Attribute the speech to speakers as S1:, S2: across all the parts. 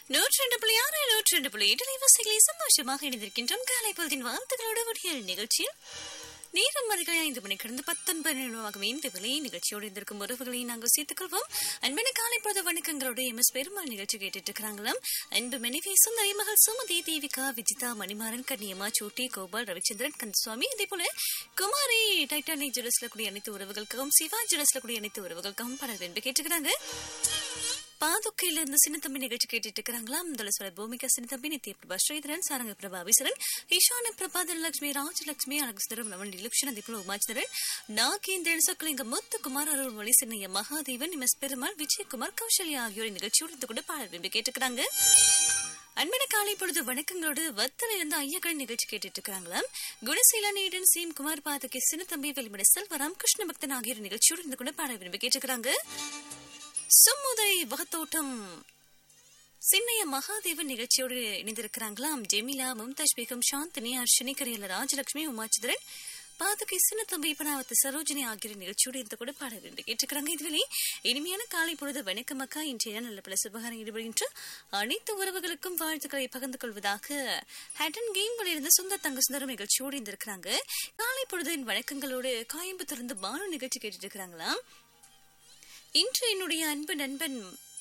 S1: நூற்றி ரெண்டு புள்ளி ஆறு நூற்றி ரெண்டு புள்ளி எட்டு நிவசிகளை சந்தோஷமாக இணைந்திருக்கின்றோம் காலை பொழுதின் வாழ்த்துக்களோடு விடியல் நிகழ்ச்சியில் நேரம் அதிகாலை ஐந்து மணி கடந்து பத்தொன்பது நிமிடமாகும் இந்த விலை நிகழ்ச்சியோடு இருந்திருக்கும் உறவுகளை நாங்கள் சேர்த்துக் கொள்வோம் அன்பான காலை பொழுது வணக்கங்களோடு எம் எஸ் பெருமாள் நிகழ்ச்சி கேட்டுட்டு இருக்கிறாங்களாம் அன்பு மனைவி சுந்தரி மகள் சுமதி தேவிகா விஜிதா மணிமாறன் கன்னியம்மா சூட்டி கோபால் ரவிச்சந்திரன் கந்தசுவாமி இதே போல குமாரி டைட்டானிக் ஜுவல்ஸ்ல கூடிய அனைத்து உறவுகளுக்காகவும் சிவா ஜுவல்ஸ்ல கூடிய அனைத்து உறவுகளுக்காகவும் பலர் என்று கேட்டுக்கிறாங்க பாதுக்கையில இருந்து சின்னத்தம்பி நிகழ்ச்சி கேட்டுட்டு இருக்கிறாங்களாம் முதல்ல பூமிகா சின்னத்தம்பி நித்ய பிரபா ஸ்ரீதரன் சாரங்க பிரபா அபிசரன் ஈஷான பிரபா தனலட்சுமி ராஜலட்சுமி அழகுசுந்தரம் ரமணி லட்சுமண திபுல உமாச்சந்திரன் நாகேந்திரன் சொக்கலிங்க முத்துக்குமார் அருள்மொழி சின்னைய மகாதேவன் எம் எஸ் பெருமாள் விஜயகுமார் கௌசல்யா ஆகியோர் நிகழ்ச்சியோடு இருந்து கூட பாடல் விரும்பி கேட்டுக்கிறாங்க அன்பன காலை பொழுது வணக்கங்களோடு வத்தல இருந்து ஐயக்கடன் நிகழ்ச்சி கேட்டுட்டு இருக்காங்களாம் குணசீலா நீடன் சீம் குமார் பாதுகை சின்னத்தம்பி வெளிமட செல்வராம் கிருஷ்ண பக்தன் ஆகியோர் நிகழ்ச்சியோடு இருந்து கூட பாடல் விரும்பி கேட்டுக்கிறாங்க சும்முதை வகத்தோட்டம் சின்னைய மகாதேவன் நிகழ்ச்சியோடு இணைந்திருக்கிறாங்களாம் ஜெமிலா மும்தாஜ் பேகம் சாந்தினி அர்ஷினி கரியல ராஜலட்சுமி உமாச்சந்திரன் பாதுகை சின்னத்தம்பி பனாவத்து சரோஜினி ஆகியோர் நிகழ்ச்சியோடு இந்த கூட பாட வேண்டும் கேட்டுக்கிறாங்க இதுவரை இனிமையான காலை பொழுது வணக்கம் அக்கா இன்றைய நல்ல பல சுபகாரம் ஈடுபடுகின்ற அனைத்து உறவுகளுக்கும் வாழ்த்துக்களை பகிர்ந்து கொள்வதாக ஹேட்டன் கேம் இருந்து சுந்தர் தங்க சுந்தரம் நிகழ்ச்சியோடு இருந்திருக்கிறாங்க காலை பொழுதின் வணக்கங்களோடு கோயம்புத்தூர்ந்து பானு நிகழ்ச்சி கேட்டுட்டு இருக்கிறாங்களாம் இன்று என்னுடைய அன்பு நண்பன்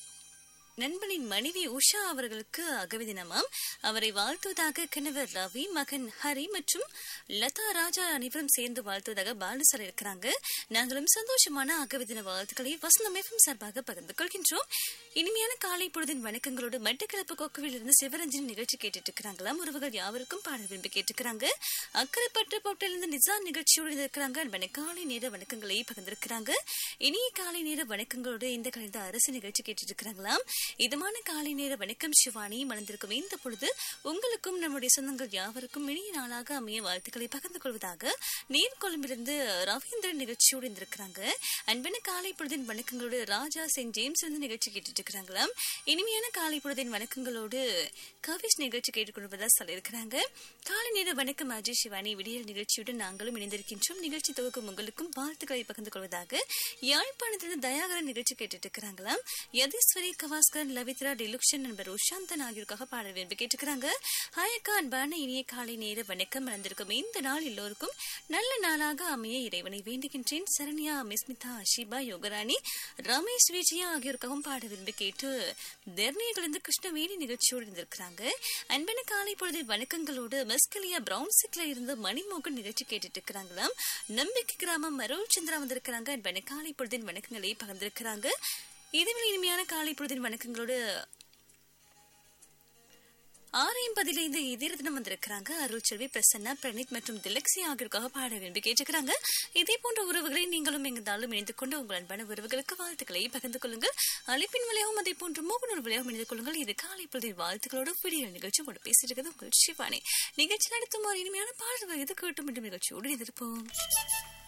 S1: நண்பனின் மனைவி உஷா அவர்களுக்கு அகவி தினமாம் அவரை வாழ்த்துவதாக கணவர் ரவி மகன் ஹரி மற்றும் லதா ராஜா அனைவரும் சேர்ந்து வாழ்த்துவதாக பாலசர் இருக்கிறாங்க நாங்களும் சந்தோஷமான அகவி தின வாழ்த்துக்களை வசந்தம் எஃப்எம் சார்பாக பகிர்ந்து கொள்கின்றோம் இனிமையான காலை பொழுதின் வணக்கங்களோடு மட்டக்கிழப்பு கொக்குவில் இருந்து சிவரஞ்சன் நிகழ்ச்சி கேட்டுட்டு இருக்கிறாங்களாம் உறவுகள் யாவருக்கும் பாடல் விரும்பி கேட்டுக்கிறாங்க அக்கறைப்பட்டு போட்டிலிருந்து நிசா நிகழ்ச்சியோடு இருக்கிறாங்க அன்பன காலை நேர வணக்கங்களை பகிர்ந்திருக்கிறாங்க இனிய காலை நேர வணக்கங்களோடு இந்த கலைந்த அரசு நிகழ்ச்சி கேட்டுட்டு இருக்கிறாங்களாம் இதமான காலை நேர வணக்கம் சிவானி மணந்திருக்கும் இந்த பொழுது உங்களுக்கும் நம்முடைய சொந்தங்கள் யாவருக்கும் இனிய நாளாக அமைய வாழ்த்துக்களை பகிர்ந்து கொள்வதாக நீர்கொழும்பிலிருந்து ரவீந்திரன் நிகழ்ச்சியோடு இருந்திருக்கிறாங்க அன்பன காலை பொழுதின் வணக்கங்களோடு ராஜா செயின்ட் ஜேம்ஸ் இருந்து நிகழ்ச்சி கேட்டுட்டு இருக்கிறாங்களாம் இனிமையான காலை பொழுதின் வணக்கங்களோடு கவிஷ் நிகழ்ச்சி கேட்டுக்கொள்வதா சொல்லியிருக்கிறாங்க காலை நேர வணக்கம் அஜய் சிவானி விடியல் நிகழ்ச்சியுடன் நாங்களும் இணைந்திருக்கின்றோம் நிகழ்ச்சி தொகுக்கும் உங்களுக்கும் வாழ்த்துக்களை பகிர்ந்து கொள்வதாக யாழ்ப்பாணத்திலிருந்து தயாகரன் நிகழ்ச்சி கேட்டுட்டு இருக்கிறாங்களாம் யதீஸ்வரி கவாஸ்கர் லவித்ரா டிலுக்ஷன் நண்பர் உஷாந்தன் ஆகியோருக்காக பாடல் விரும்பி கேட்டுக்கிறாங்க ஹாயக்கா அன்பான இனிய காலை நேர வணக்கம் நடந்திருக்கும் இந்த நாள் எல்லோருக்கும் நல்ல நாளாக அமைய இறைவனை வேண்டுகின்றேன் சரண்யா மிஸ்மிதா ஷிபா யோகராணி ரமேஷ் விஜயா ஆகியோருக்காகவும் பாட விரும்பி கேட்டு தெர்னியிலிருந்து கிருஷ்ணவேணி நிகழ்ச்சியோடு இருந்திருக்கிறாங்க அன்பான காலை பொழுது வணக்கங்களோடு மெஸ்கலியா பிரவுன் சிக்ல இருந்து மணிமோகன் நிகழ்ச்சி கேட்டுட்டு இருக்கிறாங்களாம் நம்பிக்கை கிராமம் அருள் சந்திரா வந்திருக்கிறாங்க அன்பான காலை பொழுதின் வணக்கங்களை பகிர்ந்திருக்கிறாங்க இதுவில் இனிமையான காலை பொழுதின் வணக்கங்களோடு ஆரையும் பதிலைந்து இதர தினம் வந்திருக்கிறாங்க அருள் செல்வி பிரசன்னா பிரணீத் மற்றும் திலக்ஸி ஆகியோருக்காக பாட விரும்பி கேட்டுக்கிறாங்க இதே போன்ற உறவுகளை நீங்களும் எங்கிருந்தாலும் இணைந்து கொண்டு உங்கள் அன்பான உறவுகளுக்கு வாழ்த்துக்களை பகிர்ந்து கொள்ளுங்கள் அழைப்பின் விலையாகவும் அதே போன்று மூகுனூர் விலையாகவும் இணைந்து கொள்ளுங்கள் இது காலை பொழுதின் வாழ்த்துக்களோடு வீடியோ நிகழ்ச்சி உங்களோட பேசிட்டு இருக்கிறது உங்கள் சிவானி நிகழ்ச்சி நடத்தும் ஒரு இனிமையான பாடல் வயது கேட்டு மீண்டும் நிகழ்ச்சியோடு எதிர்ப்போம்